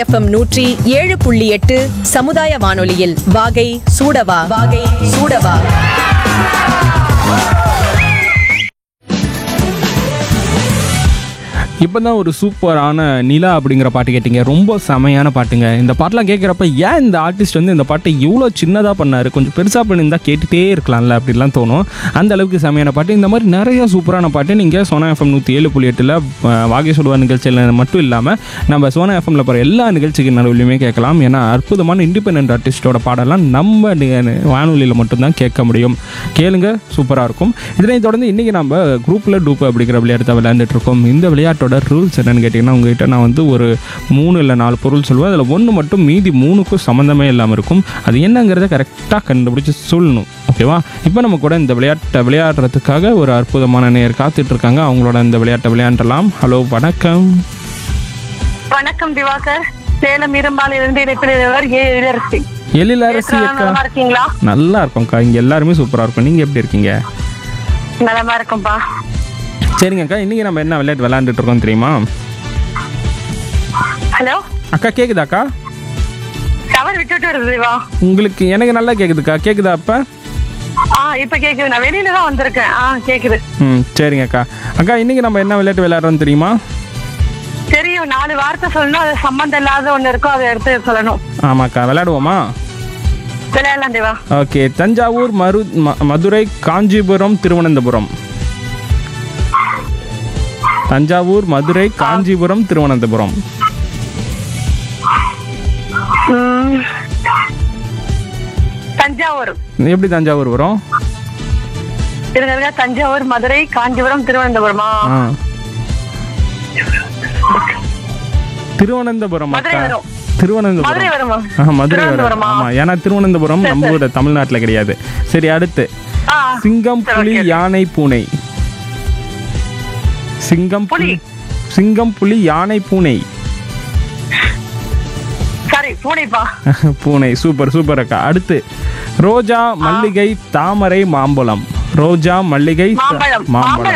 FM நூற்றி ஏழு புள்ளி எட்டு சமுதாய வானொலியில் வாகை சூடவா வாகை சூடவா இப்போ தான் ஒரு சூப்பரான நிலா அப்படிங்கிற பாட்டு கேட்டிங்க ரொம்ப செமையான பாட்டுங்க இந்த பாட்டெலாம் கேட்குறப்ப ஏன் இந்த ஆர்டிஸ்ட் வந்து இந்த பாட்டை இவ்வளோ சின்னதாக பண்ணார் கொஞ்சம் பெருசாக பண்ணியிருந்தா கேட்டுகிட்டே இருக்கலாம்ல அப்படிலாம் தோணும் அந்த அளவுக்கு செமையான பாட்டு இந்த மாதிரி நிறைய சூப்பரான பாட்டு நீங்கள் சோனா எஃப்எம் நூற்றி ஏழு புள்ளி எட்டில் வாகை சொல்வா நிகழ்ச்சியில் மட்டும் இல்லாமல் நம்ம சோனா எஃப்எம்ல போகிற எல்லா நிகழ்ச்சிக்கு நடுவிலையுமே கேட்கலாம் ஏன்னா அற்புதமான இண்டிபெண்ட் ஆர்டிஸ்டோட பாடலாம் நம்ம நி- வானொலியில் மட்டும்தான் கேட்க முடியும் கேளுங்க சூப்பராக இருக்கும் இதனைத் தொடர்ந்து இன்றைக்கி நம்ம குரூப்பில் டூப் அப்படிங்கிற விளையாட்டை விளையாண்டுட்டு இருக்கோம் இந்த விளையாட்டோட ரூல்ஸ் என்னன்னு கேட்டிங்கன்னா உங்ககிட்ட நான் வந்து ஒரு மூணு இல்லை நாலு பொருள் சொல்லுவேன் அதில் ஒன்று மட்டும் மீதி மூணுக்கும் சம்மந்தமே இல்லாமல் இருக்கும் அது என்னங்கிறத கரெக்டாக கண்டுபிடிச்சி சொல்லணும் ஓகேவா இப்போ நம்ம கூட இந்த விளையாட்டை விளையாடுறதுக்காக ஒரு அற்புதமான நேர் காத்துட்டு இருக்காங்க அவங்களோட இந்த விளையாட்டை விளையாண்டலாம் ஹலோ வணக்கம் வணக்கம் திவாகர் சேலம் இரும்பால் இருந்து இணைப்பினர் ஏ இளரசி எழிலரசி பேசுறவங்க அக்கா நலமா இருக்கீங்களா நல்லா இருக்கோம்க்கா இங்கே எல்லாருமே சூப்பராக இருக்கும் நீங்கள் எப்படி இருக்கீங்க நலமா இருக்கும்பா சரிங்க அக்கா இன்றைக்கி நம்ம என்ன விளையாட்டு விளையாண்டுட்டு இருக்கோம் தெரியுமா ஹலோ அக்கா கேக்குதாக்கா டவர் விட்டுட்டு வருது திவா உங்களுக்கு எனக்கு நல்லா கேக்குதுக்கா கேக்குதா அப்ப ஆ இப்ப கேக்குது நான் வெளியில தான் வந்திருக்கேன் ஆ கேக்குது ம் சரிங்க அக்கா அக்கா இன்னைக்கு நம்ம என்ன விளையாட்டு விளையாடுறோம் தெரியுமா தெரியும் நாலு வார்த்தை சொல்லணும் அது சம்மந்தம் இல்லாத ஒண்ணு இருக்கும் அதை எடுத்து சொல்லணும் ஆமாக்கா விளையாடுவோமா விளையாடலாம் தேவா ஓகே தஞ்சாவூர் மரு ம- மதுரை காஞ்சிபுரம் திருவனந்தபுரம் தஞ்சாவூர் மதுரை காஞ்சிபுரம் திருவனந்தபுரம் ம். தஞ்சாவூர் எப்படி தஞ்சாவூர் வரும் இருங்க இருங்க தஞ்சாவூர் மதுரை காஞ்சிபுரம் திருவனந்தபுரமா ஆ திருவனந்தபுரம் மதுரை அக்கா வரும். திருவனந்தபுரம் மதுரை வருமா ஆ மதுரை வரும் திருவனந்தபுரமா? ஆமா ஏன்னா திருவனந்தபுரம் நம்ம ஊர் தமிழ்நாட்டில் கிடையாது சரி அடுத்து ஆ சிங்கம் சரி, புலி okay. யானை பூனை சிங்கம் புலி சிங்கம் புலி யானை பூனை சரி பூனைப்பா பூனை சூப்பர் சூப்பர் அக்கா அடுத்து ரோஜா மல்லிகை தாமரை மாம்பழம் ரோஜா மல்லிகை த- மாம்பழம் மாம்பழம்